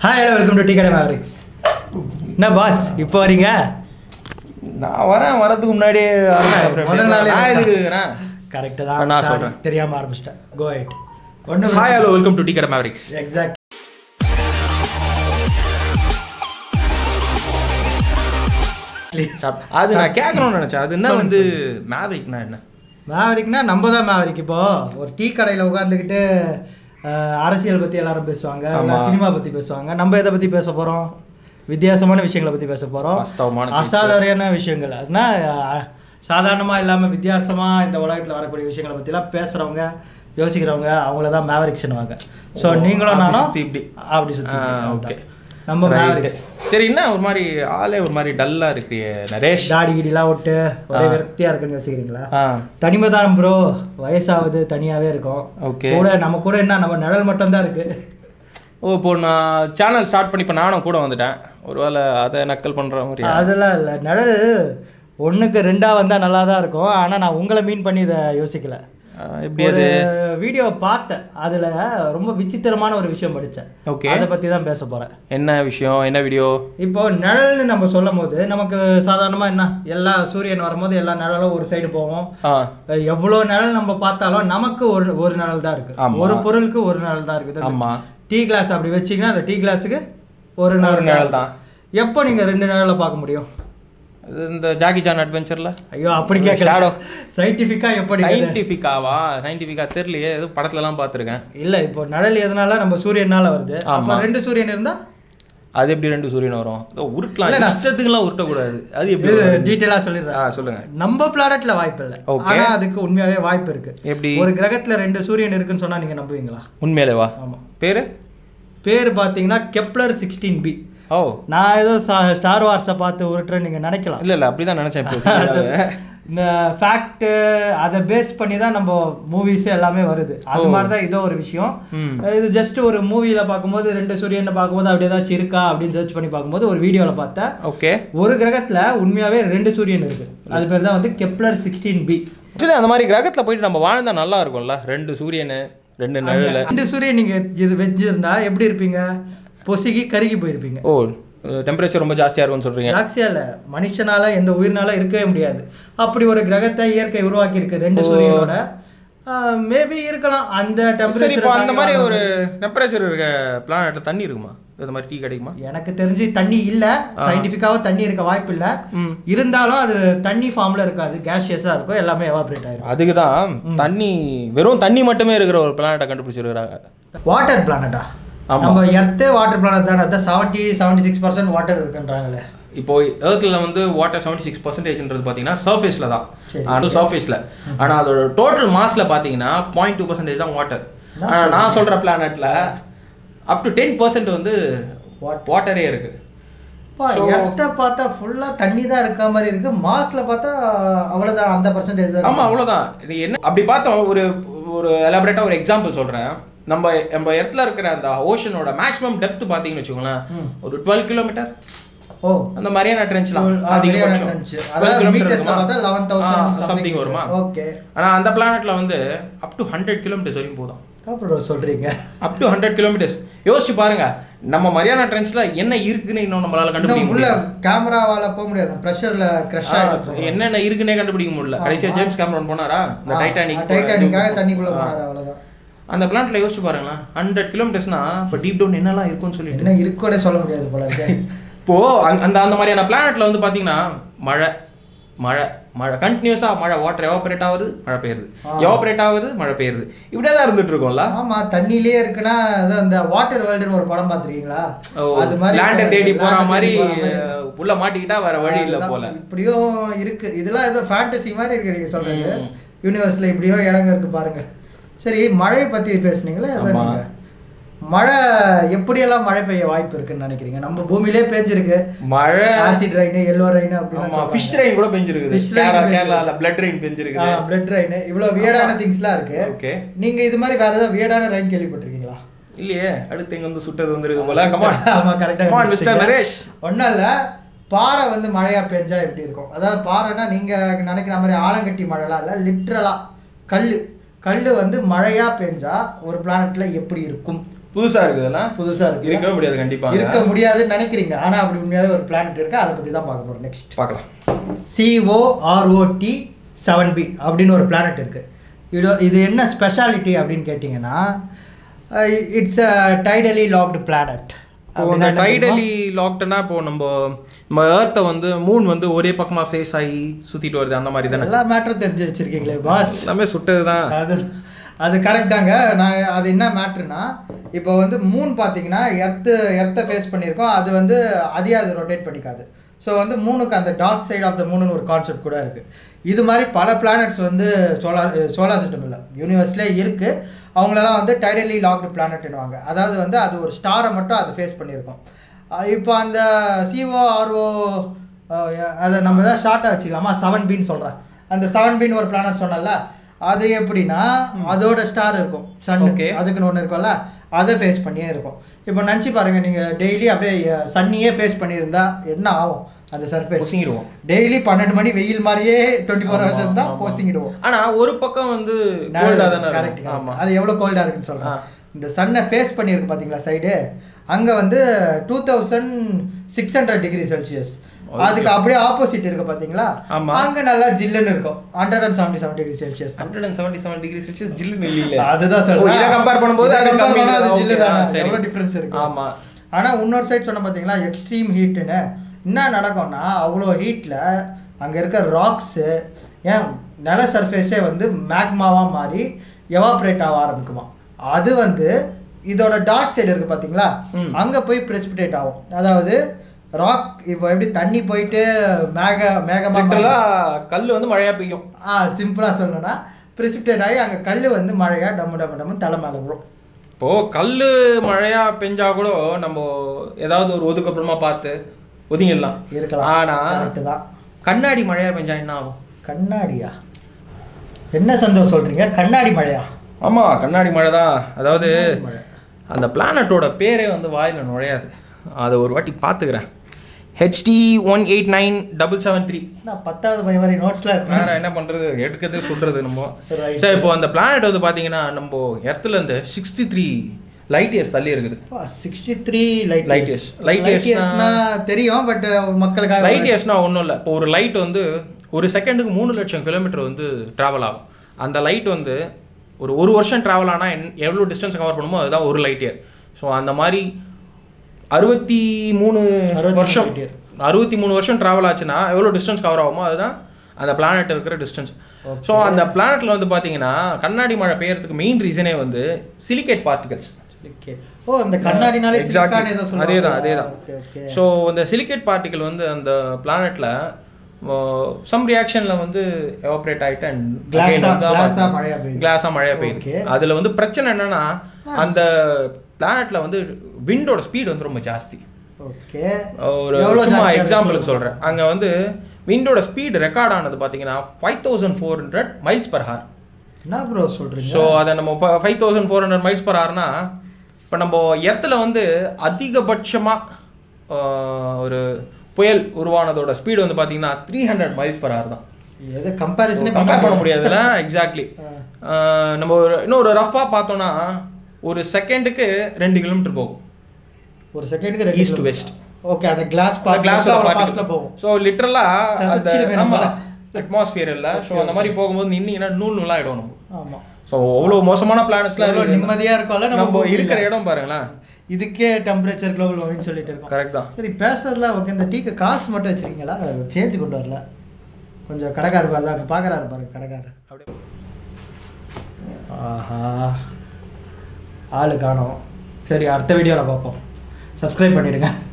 Hi hello welcome to tea கடை Mavericks என்ன boss இப்போ வரீங்க நான் வரேன் வரதுக்கு முன்னாடியே ஆரம்பிச்சேன். முதல் நாளே நான் எதுக்கு இருக்கிறேன் கரெக்டு தான் நான் sorry, சொல்றேன். தெரியாம ஆரம்பிச்சிட்டேன் கோ எயிட் ஒன்று hi hello welcome to tea கடை மேவரிக்ஸ் எக்ஸாக்ட் அது நான் கேட்கணும்னு நினைச்சேன் அது என்ன வந்து மேவரிக்னா என்ன மேவரிக்னா நம்ம தான் மேவரிக் இப்போ ஒரு டீ கடையில் உட்காந்துக்கிட்டு அரசியல் பற்றி எல்லாரும் பேசுவாங்க ஆமா. சினிமா பற்றி பேசுவாங்க நம்ம எதை பற்றி பேச போகிறோம் வித்தியாசமான விஷயங்களை பற்றி பேச போகிறோம் வாஸ்தவமான பேச்சு. அசாதாரண விஷயங்கள் அதுனா சாதாரணமாக இல்லாமல் வித்தியாசமாக இந்த உலகத்தில் வரக்கூடிய விஷயங்களை பற்றிலாம் பேசுகிறவங்க யோசிக்கிறவங்க அவங்கள தான் மேவரிக்ஸ்னுவாங்க ஸோ ஓ, நீங்களும் அப்படி நானும் சுத்தி இப்படி. அப்படி சுற்றி ஓகே நம்ம மேவரிக்ஸ் சரி என்ன ஒரு மாதிரி ஆளே ஒரு மாதிரி டல்லா இருக்கு நரேஷ் தாடி கிடிலாம் விட்டு ஒரே ஆ. விரக்தியாக இருக்குன்னு யோசிக்கிறீங்களா ஆ தனிமை தான் ப்ரோ வயசாகுது தனியாவே இருக்கும் Okay. கூட நம்ம கூட என்ன நம்ம நிழல் மட்டும் தான் இருக்கு ஓ இப்போ நான் சேனல் ஸ்டார்ட் பண்ணி இப்போ நானும் கூட வந்துட்டேன் ஒருவேளை அதை நக்கல் பண்ற மாதிரி அதெல்லாம் இல்லை நிழல் ஒண்ணுக்கு ரெண்டா வந்தா நல்லா தான் இருக்கும் ஆனா நான் உங்களை மீன் பண்ணி இதை யோசிக்கல எப்படி ஒரு அது வீடியோ பார்த்தேன் அதுல ரொம்ப விசித்திரமான ஒரு விஷயம் படிச்சேன் ஓகே அதை பத்தி தான் பேச போறேன் என்ன விஷயம் என்ன வீடியோ இப்போ நிழல்னு நம்ம சொல்லும் போது நமக்கு சாதாரணமா என்ன எல்லா சூரியன் வரும்போது எல்லா நிழலும் ஒரு சைடு போவோம் ஆ எவ்வளோ நிழல் நம்ம பார்த்தாலும் நமக்கு ஒரு ஒரு நிழல் தான் இருக்கு ஆமா. ஒரு பொருளுக்கு ஒரு நிழல் தான் இருக்குது ஆமா டீ கிளாஸ் அப்படி வச்சீங்கன்னா அந்த டீ கிளாஸுக்கு ஒரு ஒரு நிழல் நிழல் தான். எப்போ நீங்க ரெண்டு நிழலை பார்க்க முடியும் அது இந்த ஜாக்கி ஜான் அட்வென்ச்சர்ல ஐயோ அப்படி ஒரு கேட்கல shadow. சயின்டிஃபிக்கா எப்படி இது? சயின்டிஃபிக்காவா சயின்டிஃபிக்கா தெரியலையே ஏதோ படத்துலலாம் பார்த்துருக்கேன் இல்ல இப்போ நிழல் எதனால நம்ம சூரியனால வருது ஆமா. அப்ப ரெண்டு சூரியன் இருந்தா அது எப்படி ரெண்டு சூரியன் வரும் ஏதோ உருட்டலாம் இல்ல, நான் இஷ்டத்துக்குலாம் உருட்டக்கூடாது அது எப்படி இது வரும்? டீட்டெயிலா ஆ சொல்லிடுறேன் சொல்லுங்க நம்ம பிளானட்ல வாய்ப்பு இல்லை Okay. ஆனா அதுக்கு உண்மையாவே வாய்ப்பு இருக்கு எப்படி ஒரு கிரகத்துல ரெண்டு சூரியன் இருக்குன்னு சொன்னா நீங்க நம்புவீங்களா உண்மையிலே வா ஆமா பேரு பேர் பாத்தீங்கன்னா கெப்லர் சிக்ஸ்டீன் பி ஓ நான் ஏதோ ஸ்டார் வார்ஸை பார்த்து உருட்டுறேன்னு நீங்க நினைக்கலாம் இல்ல இல்ல அப்படிதான் நினைச்சேன் இப்போ சரியாவே. இந்த ஃபேக்ட் அதை பேஸ் பண்ணி தான் நம்ம மூவிஸ் எல்லாமே வருது அது ஓ. மாதிரி தான் இதோ ஒரு விஷயம் ம். இது ஜஸ்ட் ஒரு மூவியில பார்க்கும்போது ரெண்டு சூரியனை பார்க்கும்போது அப்படி ஏதாச்சும் இருக்கா அப்படின்னு சர்ச் பண்ணி பார்க்கும்போது ஒரு வீடியோல பார்த்தேன் ஓகே ஒரு கிரகத்துல உண்மையாவே ரெண்டு சூரியன் இருக்கு அது பேர் தான் வந்து கெப்லர் சிக்ஸ்டீன் பி ஆக்சுவலி அந்த மாதிரி கிரகத்துல போயிட்டு நம்ம வாழ்ந்தா நல்லா இருக்கும்ல ரெண்டு சூரியனு ரெண்டு நிழல் ரெண்டு சூரியன் நீங்க இது வச்சிருந்தா எப்படி இருப்பீங்க பொசுகி கருகி போயிருப்பீங்க ஓ டெம்பரேச்சர் ரொம்ப ஜாஸ்தியா இருக்கும்னு சொல்றீங்க ஜாக்சியா இல்ல மனுஷனால எந்த உயிரினால இருக்கவே முடியாது அப்படி ஒரு கிரகத்தை இயற்கை உருவாக்கி இருக்கு ரெண்டு ஓ. சூரியனோட மேபி இருக்கலாம் அந்த சரி இப்போ அந்த மாதிரி டெம்பரேச்சர் ஒரு டெம்பரேச்சர் இருக்க பிளானட்ல தண்ணி இருக்குமா இந்த மாதிரி டீ கிடைக்குமா எனக்கு தெரிஞ்சு தண்ணி இல்ல சயின்டிஃபிக்காவோ தண்ணி இருக்க வாய்ப்பு இல்ல ம். இருந்தாலும் அது தண்ணி ஃபார்ம்ல இருக்காது கேஷியஸா இருக்கும் எல்லாமே எவாபரேட் ஆயிரும் அதுக்கு தான் தண்ணி வெறும் தண்ணி மட்டுமே இருக்கிற ஒரு பிளானட்டை கண்டுபிடிச்சிருக்கிறாங்க வாட்டர் பிளானட்டா ஆமா. நம்ம எர்த்தே வாட்டர் பிளானட் தானே அதான் seventy seventy six percent water இருக்குன்றாங்களே இப்போ ஏர்த்தில் வந்து வாட்டர் செவன்டி சிக்ஸ் பர்சன்டேஜ்ன்றது பார்த்தீங்கன்னா சர்ஃபேஸில் தான் சரி. அது சர்ஃபேஸில் ஆனால் அதோட டோட்டல் மாஸில் பார்த்தீங்கன்னா பாயிண்ட் டூ பர்சன்டேஜ் தான் வாட்டர் நான் ஆனால் நான் சொல்கிற பிளானட்டில் அப் டு டென் பர்சன்ட் வந்து Water. வாட்டரே இருக்கு So- எர்த்தை பார்த்தா ஃபுல்லா தண்ணி தான் இருக்க மாதிரி இருக்கு மாஸ்ல பார்த்தா அவ்வளவுதான் அந்த பர்சன்டேஜ் தான் ஆமாம் அவ்வளோதான் இது என்ன அப்படி பார்த்தோம் ஒரு ஒரு எலாபரேட்டாக ஒரு எக்ஸாம்பிள் சொல்கிறேன் நம்ம நம்ம இடத்துல இருக்கிற அந்த ஓஷனோட மேக்ஸிமம் டெப்த் பார்த்தீங்கன்னு வச்சுக்கோங்களேன் ம். ஒரு டுவெல் கிலோமீட்டர் ஓ அந்த மாதிரியான ட்ரென்ச்லாம் ஆ, Mariana Trench. அதாவது meters ல பார்த்தா 11,000 சம்திங் வருமா ஓகே ஆனா அந்த பிளானட்ல வந்து அப் டு ஹண்ட்ரட் கிலோமீட்டர்ஸ் வரைக்கும் போதும் அப்புறம் சொல்றீங்க அப் டு ஹண்ட்ரட் கிலோமீட்டர்ஸ் யோசிச்சு பாருங்க நம்ம மரியானா ட்ரென்ச்ல என்ன இருக்குன்னு இன்னும் நம்மளால கண்டுபிடிக்க இன்னும் உள்ள முடியல கேமராவால போக முடியாது ப்ரெஷர்ல கிரஷ் ஆயிடும் என்னென்ன இருக்குன்னே கண்டுபிடிக்க முடியல கடைசியா ஜேம்ஸ் கேமரன் போனாரா இந்த டைட்டானிக் டைட்டானிக்காக தண்ணிக்குள்ள போனாரு அவ்வளவுதான் அந்த பிளானட்ல யோசிச்சு பாருங்களேன் ஹண்ட்ரட் கிலோமீட்டர்ஸ்னா இப்போ டீப் டவுன் என்னெல்லாம் இருக்கும்னு சொல்லிட்டு என்ன இருக்கோட சொல்ல முடியாது போல இருக்கு இப்போ அங்க- அந்த அந்த மாதிரியான பிளானட்ல வந்து பாத்தீங்கன்னா மழை மழை மழை கண்டினியூஸா மழை வாட்டர் எவாபரேட் ஆகுது மழை பெய்யுது ஆ. எவாபரேட் ஆகுது மழை பெய்யுது இப்படியே தான் இருந்துட்டு இருக்கோம்ல ஆமா தண்ணியிலே இருக்குன்னா அதான் இந்த வாட்டர் வேர்ல்டுன்னு ஒரு படம் பாத்திருக்கீங்களா அது மாதிரி லேண்டை தேடி போற land-அ மாதிரி தேடி போற மாதிரி இருக்கு. உள்ள மாட்டிக்கிட்டா வேற வழி இல்ல அதெல்லாம் போல இப்படியும் இருக்கு இதெல்லாம் ஏதோ ஃபேண்டசி மாதிரி இருக்கு நீங்க சொல்றது ம். யூனிவர்ஸ்ல இப்படியோ இடங்க இருக்கு பாருங்க சரி மழை பத்தி பேசுனீங்களே அதான் ஆமா. நீங்க மழை எப்படியெல்லாம் மழை பெய்ய வாய்ப்பு இருக்குன்னு நினைக்கிறீங்க நம்ம பூமியிலே பேஞ்சிருக்கு மழை ஆசிட் ரெயின் எல்லோ ரெயின் ஆமா ஃபிஷ் ரெயின் கூட பெஞ்சிருக்குது Fish rain கேரளா பெஞ்சிருக்கு. கேரளால பிளட் ரெயின் பெஞ்சிருக்குது பிளட் ரெயின் இவ்வளவு வியர்டான திங்ஸ்லாம் இருக்கு ஓகே நீங்க இது மாதிரி வேற ஏதாவது வியர்டான ரெயின் கேள்விப்பட்டிருக்கீங்களா இல்லையே அடுத்து எங்க வந்து சுட்டது வந்துருக்கு போல கமான் ஆமா கரெக்டா கமான் மிஸ்டர் நரேஷ் ஒன்றும் இல்லை பாறை வந்து மழையா பெஞ்சா எப்படி இருக்கும் அதாவது பாறைனா நீங்க நினைக்கிற மாதிரி ஆலங்கட்டி மழைலாம் இல்லை லிட்ரலா கல் கல் வந்து மழையா பெஞ்சா ஒரு பிளானட்ல எப்படி இருக்கும் புதுசா இருக்குதுல்ல புதுசா இருக்கு இருக்கவே முடியாது கண்டிப்பாங்க. இருக்க முடியாதுன்னு நினைக்கிறீங்க ஆனா அப்படி உண்மையாவே ஒரு பிளானட் இருக்கு அதை பத்தி தான் பார்க்க போறோம் நெக்ஸ்ட் பார்க்கலாம் சிஓஆர்ஓடி செவன் பி அப்படின்னு ஒரு பிளானட் இருக்கு இது இது என்ன ஸ்பெஷாலிட்டி அப்படின்னு கேட்டிங்கன்னா it's a tidally locked planet இப்போ இந்த டைடலி லாக்டுனா இப்போ நம்ம நம்ம ஏர்த்தை வந்து மூன் வந்து ஒரே பக்கமா ஃபேஸ் ஆகி சுத்திட்டு வருது அந்த மாதிரி தானே எல்லா மேட்டரும் தெரிஞ்சு வச்சிருக்கீங்களே பாஸ் எல்லாமே சுட்டது தான் அது அது கரெக்டாங்க நான் அது என்ன மேட்ருனா இப்போ வந்து மூன் பார்த்தீங்கன்னா எர்த்து எர்த்தை ஃபேஸ் பண்ணியிருக்கோம் அது வந்து அதையே அது ரொட்டேட் பண்ணிக்காது ஸோ வந்து மூணுக்கு அந்த டார்க் சைடு ஆஃப் த மூணுன்னு ஒரு கான்செப்ட் கூட இருக்குது இது மாதிரி பல பிளானட்ஸ் வந்து சோலார் சோலார் சிஸ்டம் இல்லை யூனிவர்ஸ்லேயே இருக்குது அவங்களெல்லாம் வந்து டைடலி லாக்டு பிளானட்னுவாங்க அதாவது வந்து அது ஒரு ஸ்டாரை மட்டும் அது ஃபேஸ் பண்ணியிருக்கோம் அஹ் இப்போ அந்த சிஓஆர்ஓ அதை நம்ம தான் ஷார்ட்டாக வச்சுக்கலாமா செவன் பின்னு சொல்கிறேன் அந்த செவன் பின் ஒரு பிளானட் சொன்னல அது எப்படின்னா அதோட ஸ்டார் இருக்கும் சன் Okay. அதுக்குன்னு ஒன்று இருக்கும்ல அதை ஃபேஸ் பண்ணியே இருக்கும் இப்போ நினச்சி பாருங்க நீங்கள் டெய்லி அப்படியே சன்னியே ஃபேஸ் பண்ணியிருந்தா என்ன ஆகும் அந்த சர்ஃபேஸ் பொசுங்கிடுவோம் டெய்லி பன்னெண்டு மணி வெயில் மாதிரியே டுவெண்ட்டி ஃபோர் ஹவர்ஸ் இருந்தால் ஆமா. போசிங்கிடுவோம் ஆனா ஒரு பக்கம் வந்து கோல்டா தானே கரெக்ட் இருக்கும். ஆமா அது எவ்வளோ கோல்டாக இருக்குன்னு சொல்கிறேன் ஆ. இந்த சன்னை ஃபேஸ் பண்ணியிருக்கு பார்த்தீங்களா சைடு அங்கே வந்து two thousand six hundred degree Celsius அதுக்கு அப்படியே ஆப்போசிட் இருக்கு பார்த்தீங்களா ஆமா. அங்கே நல்லா ஜில்லுன்னு இருக்கும் hundred and seventy seven degree Celsius hundred and seventy seven degree Celsius ஜில்லுன்னு இல்ல அதுதான் ஓ, சொல்றேன் இதை compare பண்ணும்போது இதை அது compare கம்மி பண்ணா அது தான். ஜில்லு Okay, தானே ஆ, சரி. எவ்வளோ டிஃப்ரென்ஸ் இருக்கு ஆமா. ஆனா இன்னொரு சைடு சொன்ன பார்த்தீங்களா எக்ஸ்ட்ரீம் ஹீட்டுன்னு என்ன நடக்கும்னா அவ்வளோ ஹீட்டில் அங்கே இருக்க ராக்ஸு ஏன் நில சர்ஃபேஸே வந்து மேக்மாவாக மாறி எவாப்ரேட் ஆக ஆரம்பிக்குமா அது வந்து இதோட டார்க் சைடு இருக்கு பார்த்தீங்களா ம். அங்கே போய் precipitate ஆகும் அதாவது ராக் இப்போ எப்படி தண்ணி போயிட்டு மேக மேகமாக லிட்டரலா கல்லு வந்து மழையா பெய்யும் ஆ சிம்பிளாக சொல்லணும்னா precipitate ஆகி அங்கே கல் வந்து மழையாக டம்மு டம்மு டம்மு தலை மேலே விழும் இப்போ கல்லு மழையா பெஞ்சா கூட நம்ம ஏதாவது ஒரு ஒதுக்கப்புறமா பார்த்து ஒதுங்கிடலாம் இருக்கலாம் ஆனா கரெக்டு தான் கண்ணாடி மழையா பெஞ்சா என்ன ஆகும் கண்ணாடியா என்ன சந்தோஷம் சொல்றீங்க கண்ணாடி மழையா ஆமா கண்ணாடி மழை தான் அதாவது கண்ணாடி மழை. அந்த பிளானட்டோட பேரே வந்து வாயில நுழையாது அதை ஒரு வாட்டி பார்த்துக்கிறேன் HD one eight nine double seven three நான் பத்தாவது பை வரை நோட்ஸ்ல வேற என்ன பண்றது எடுக்கிறது சொல்றது நம்ம Right. சரி இப்போ அந்த பிளானட் வந்து பாத்தீங்கன்னா நம்ம இடத்துல இருந்து சிக்ஸ்டி த்ரீ லைட் இயர்ஸ் தள்ளி இருக்குது sixty three light Light years. Light light years இயர்ஸ்னா தெரியும் பட் மக்களுக்காக லைட் இயர்ஸ்னா ஒன்றும் இல்லை இப்போ ஒரு லைட் வந்து ஒரு செகண்டுக்கு மூணு லட்சம் கிலோமீட்டர் வந்து ட்ராவல் ஆகும் அந்த லைட் வந்து ஒரு ஒரு வருஷம் ட்ராவல் ஆனால் என் எவ்வளோ டிஸ்டன்ஸ் கவர் பண்ணுமோ அதுதான் ஒரு லைட் இயர் ஸோ அந்த மாதிரி அறுபத்தி மூணு 63 வருஷம் light year. அறுபத்தி மூணு வருஷம் ட்ராவல் ஆச்சுன்னா எவ்வளோ டிஸ்டன்ஸ் கவர் ஆகுமோ அதுதான் அந்த பிளானட் இருக்கிற டிஸ்டன்ஸ் Okay. ஸோ அந்த பிளானட்ல வந்து பார்த்தீங்கன்னா கண்ணாடி மழை பெய்யறதுக்கு மெயின் ரீசனே வந்து சிலிகேட் பார்ட்டிகல்ஸ் Okay. ஓ இந்த கண்ணாடினாலே Exactly. சிலிக்கான் ஏதோ சொல்லுவாங்க அதேதான் அதேதான் ஓகே ஓகே ஸோ இந்த சிலிகேட் பார்ட்டிகல் வந்து அந்த பிளானட்ல சம் ரியாக்ஷன்ல வந்து எவாப்ரேட் ஆயிட்டு அண்ட் Glass ஆ- glass ஆ மழையா பெய்யுது. கிளாஸா மழையா Okay. பெய்யுது அதுல வந்து பிரச்சனை என்னன்னா அந்த பிளானட்ல வந்து விண்டோட ஸ்பீடு வந்து ரொம்ப ஜாஸ்தி ஓகே ஒரு எவ்வளவு சும்மா ஜாஸ்தியா எக்ஸாம்பிளுக்கு இருக்கு? சொல்றேன் அங்க வந்து விண்டோட ஸ்பீடு ரெக்கார்ட் ஆனது பாத்தீங்கன்னா five thousand four hundred miles per hour என்ன ப்ரோ சொல்றீங்க ஸோ அதை நம்ம five thousand four hundred miles per ஹார்னா இப்போ நம்ம இடத்துல வந்து அதிகபட்சமாக ஒரு புயல் உருவானதோட ஸ்பீடு வந்து பார்த்தீங்கன்னா three hundred miles per hour தான் எது கம்பேரிசனே கம்பேர் பண்ண முடியாதுல்ல எக்ஸாக்ட்லி நம்ம ஒரு இன்னொரு ரஃபாக பார்த்தோம்னா ஒரு செகண்டுக்கு ரெண்டு கிலோமீட்டர் போகும் ஒரு செகண்டுக்கு East to west. ஓகே அந்த கிளாஸ் கிளாஸ் ஃபாஸ்ட்ல போகும் ஸோ லிட்டரலாக அந்த செதச்சிடுமே நம்ம நம்மள. அட்மாஸ்பியர் இல்லை ஸோ அந்த மாதிரி போகும்போது நின்னீங்கன்னா நூல் நூலாக ஆகிடும் நம்ம ஆமா ஸோ அவ்வளோ மோசமான பிளானட்ஸ்லாம் எவ்வளவு இருக்கு நிம்மதியா இருக்கும்ல நம்ம நம்ம பூமியில. இருக்கிற இடம் பாருங்களேன் இதுக்கே டெம்பரேச்சர் குளோபல் வார்மிங் சொல்லிட்டு இருக்கோம் கரெக்ட் தான் சரி பேசுறதுல ஓகே இந்த டீக்கு காசு மட்டும் வச்சிருக்கீங்களா சேஞ்ச் கொண்டு வரல கொஞ்சம் கடைக்காரர் பாருல பார்க்கறாரு பாருங்க கடைக்காரர் அப்படியே ஆஹா ஆளு காணோம் சரி அடுத்த வீடியோவில் பார்ப்போம் சப்ஸ்கிரைப் பண்ணிடுங்க